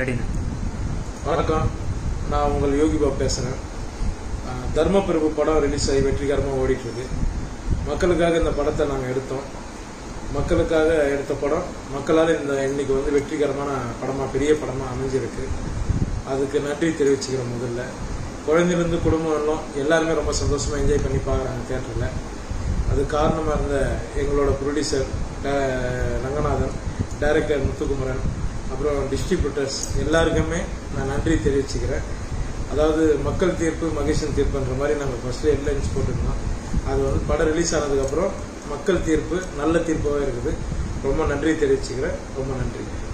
ரெடிண்ணா வணக்கம் நான் உங்கள் யோகி பாபு பேசுகிறேன் தர்மபிரபு படம் ரிலீஸ் ஆகி வெற்றிகரமாக ஓடிட்டு இருக்கு மக்களுக்காக இந்த படத்தை நாங்கள் எடுத்தோம் மக்களுக்காக எடுத்த படம் மக்களால் இந்த இன்னைக்கு வந்து வெற்றிகரமான படமாக பெரிய படமாக அமைஞ்சிருக்கு அதுக்கு நன்றி தெரிவிச்சுக்கிறேன் முதல்ல குழந்தைலேருந்து குடும்பம் எல்லாம் எல்லாருமே ரொம்ப சந்தோஷமாக என்ஜாய் பண்ணி பார்க்குறாங்க தேட்டரில் அது காரணமாக இருந்த எங்களோட ப்ரொடியூசர் ரங்கநாதன் டைரக்டர் முத்துக்குமரன் அப்புறம் டிஸ்ட்ரிபியூட்டர்ஸ் எல்லாருக்குமே நான் நன்றி தெரிவிச்சுக்கிறேன் அதாவது மக்கள் தீர்ப்பு மகேஷன் தீர்ப்புன்ற மாதிரி நாங்கள் ஃபர்ஸ்ட் ஹெட்லைன்ஸ் போட்டிருந்தோம் அது வந்து படம் ரிலீஸ் ஆனதுக்கப்புறம் மக்கள் தீர்ப்பு நல்ல தீர்ப்பாகவே இருக்குது ரொம்ப நன்றி தெரிவிச்சுக்கிறேன் ரொம்ப நன்றி